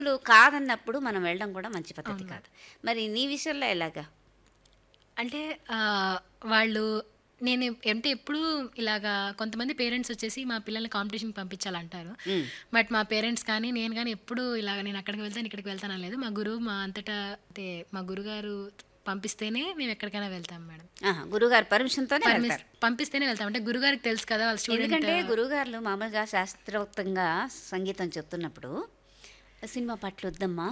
వాళ్ళు కాదన్నప్పుడు మనం వెళ్ళడం కూడా మంచి పద్ధతి కాదు మరి నీ విషయంలో ఎలాగా అంటే ఆ, వాళ్ళు నేను అంటే ఎప్పుడు ఇలాగా కొంతమంది పేరెంట్స్ వచ్చేసి మా పిల్లల్ని కాంపిటీషన్కి పంపించాలంటారు మ్. బట్ మా పేరెంట్స్ కానీ నేను కానీ ఎప్పుడు ఇలాగ నేను అక్కడికి వెళ్తాను ఇక్కడికి వెళ్తాను అనలేదు మా గురువు మా అంతటా అంటే మా గురుగారు పంపిస్తేనే మేము ఎక్కడికైనా వెళ్తాం మేడం ఆహా, గురుగారు పర్మిషన్తోనే వెళ్తారు పంపిస్తేనే వెళ్తాం అంటే గురుగారికి తెలుసు కదా వాళ్ళ స్టూడెంట్ ఎందుకంటే గురువుగారులు మామూలుగా శాస్త్రోక్తంగా సంగీతం చెప్తున్నప్పుడు సినిమా పాటలు వద్దమ్మా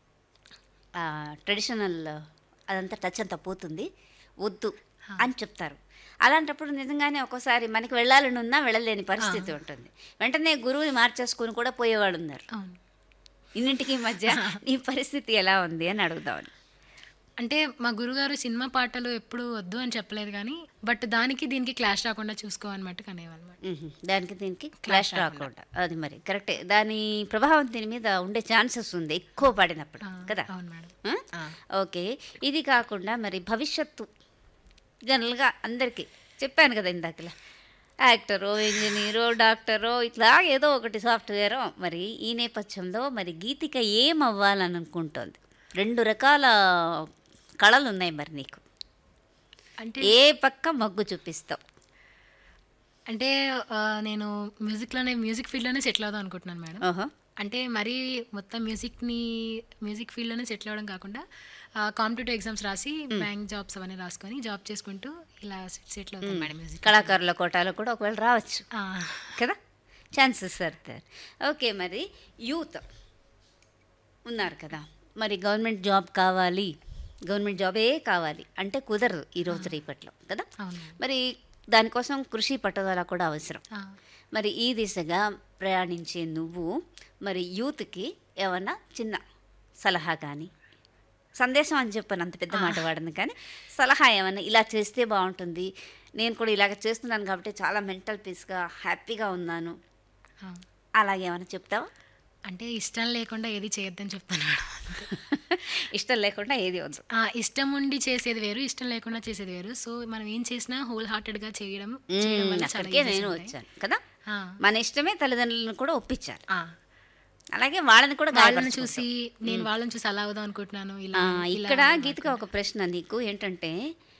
ట్రెడిషనల్ అదంతా టచ్ అంతా పోతుంది వద్దు అని చెప్తారు అలాంటప్పుడు నిజంగానే ఒక్కోసారి మనకి వెళ్ళాలని ఉన్నా వెళ్ళలేని పరిస్థితి ఉంటుంది వెంటనే గురువుని మార్చేసుకుని కూడా పోయేవాళ్ళు ఉన్నారు అవును ఇన్నింటికి మధ్య నీ పరిస్థితి ఎలా ఉంది అని అడుగుదామని అంటే మా గురుగారు సినిమా పాటలు ఎప్పుడు వద్దు అని చెప్పలేదు కానీ బట్ దానికి దీనికి క్లాష్ రాకుండా చూసుకోవాలన్నమాట కనేవాళ్ళు అనమాట మ్మ్. దానికి దీనికి క్లాష్ రాకుండా అది మరి కరెక్టే దాని ప్రభావం దీని మీద ఉండే ఛాన్సెస్ ఉంది ఎక్కువ పడినప్పుడు కదా అవును మేడం ఆ? ఓకే ఇది కాకుండా మరి భవిష్యత్తు జనరల్గా అందరికీ చెప్పాను కదా ఇందాకలా యాక్టరో ఇంజనీరో డాక్టరో ఇట్లా ఏదో ఒకటి సాఫ్ట్వేరో మరి ఈ నేపథ్యంలో మరి గీతిక ఏం అవ్వాలని అనుకుంటోంది రెండు రకాల కళలు ఉన్నాయి మరి నీకు అంటే ఏ పక్క మగ్గు చూపిస్తావు అంటే ఆ, నేను మ్యూజిక్లోనే మ్యూజిక్ ఫీల్డ్లోనే సెటిల్ అవుదాం అనుకుంటున్నాను మేడం ఓహో అంటే మరీ మొత్తం మ్యూజిక్ని మ్యూజిక్ ఫీల్డ్లోనే సెటిల్ అవ్వడం కాకుండా కాంపిటేటివ్ ఎగ్జామ్స్ రాసి బ్యాంక్ జాబ్స్ అవన్నీ రాసుకొని జాబ్ చేసుకుంటూ ఇలా సెటిల్ అవుతాను మేడం మ్యూజిక్ కళాకారుల కోటాలో కూడా ఒకవేళ రావచ్చు కదా ఛాన్సెస్ సార్ ఓకే మరి యూత్ ఉన్నారు కదా మరి గవర్నమెంట్ జాబ్ కావాలి గవర్నమెంట్ జాబే కావాలి అంటే కుదరదు ఈ రోజు రేపట్లో కదా అవును మరి దానికోసం కృషి పట్టుదల కూడా అవసరం ఆ, మరి ఈ దిశగా ప్రయాణించే నువ్వు మరి యూత్కి ఏమన్నా చిన్న సలహా కానీ సందేశం అని చెప్పాను అంత పెద్ద మాట వాడను కానీ సలహా ఏమన్నా ఇలా చేస్తే బాగుంటుంది నేను కూడా ఇలాగ చేస్తున్నాను కాబట్టి చాలా మెంటల్ పీస్గా హ్యాపీగా ఉన్నాను ఆ. అలాగే ఏమైనా చెప్తావా అంటే ఇష్టం లేకుండా ఏది చేయొద్దని చెప్తాను మేడం ఇష్టం లేకుండా ఏది వద్దు ఆ, ఇష్టం ఉండి చేసేది వేరు ఇష్టం లేకుండా చేసేది వేరు సో మనం ఏం చేసినా హోల్ హార్టెడ్గా చేయడం చేయడం మ్మ్, వల్ల చాలా అక్కడికే eases నేను ఉంటాయి. వచ్చాను కదా ఆ, మన ఇష్టమే తల్లిదండ్రులను కూడా ఒప్పించాలి ఆ. అలాగే వాళ్ళని కూడా వాళ్ళని గాయపరచకూడదు. చూసి నేను వాళ్ళని చూసి అలా అవుదాం అనుకుంటున్నాను ఇలా ఆ, ఇలా ఇక్కడ అవ్వడం గీతగా ఒక ప్రశ్న నీకు ఏంటంటే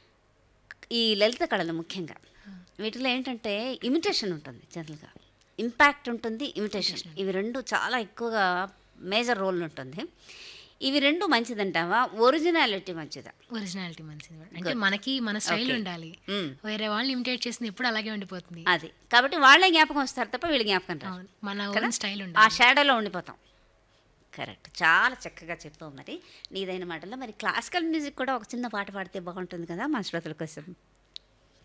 ఈ లలిత కళలు ముఖ్యంగా వీటిలో ఏంటంటే ఇమిటేషన్ ఉంటుంది జనరల్గా ఇంపాక్ట్ ఉంటుంది ఇమిటేషన్ ఇవి రెండు చాలా ఎక్కువగా మేజర్ రోల్ ఉంటుంది ఇవి రెండు మంచిదంటావా ఒరిజినాలిటీ మంచిదా ఒరిజినాలిటీ మంచిది మేడం. అంటే మనకి మన స్టైల్ ఉండాలి మ్మ్. వేరే వాళ్ళని ఇమిటేట్ చేసింది ఎప్పుడు అలాగే ఉండిపోతుంది అది కాబట్టి వాళ్ళే జ్ఞాపకం వస్తారు తప్ప వీళ్ళు జ్ఞాపకం రాదు అవును. మన కదా? ఓన్ స్టైల్ ఆ ఉండాలి షాడోలో ఉండిపోతాం కరెక్ట్ చాలా చక్కగా చెప్పావు మరి నీదైన మాటల్లో మరి క్లాసికల్ మ్యూజిక్ కూడా ఒక చిన్న పాట పాడితే బాగుంటుంది కదా మా శ్రోతల కోసం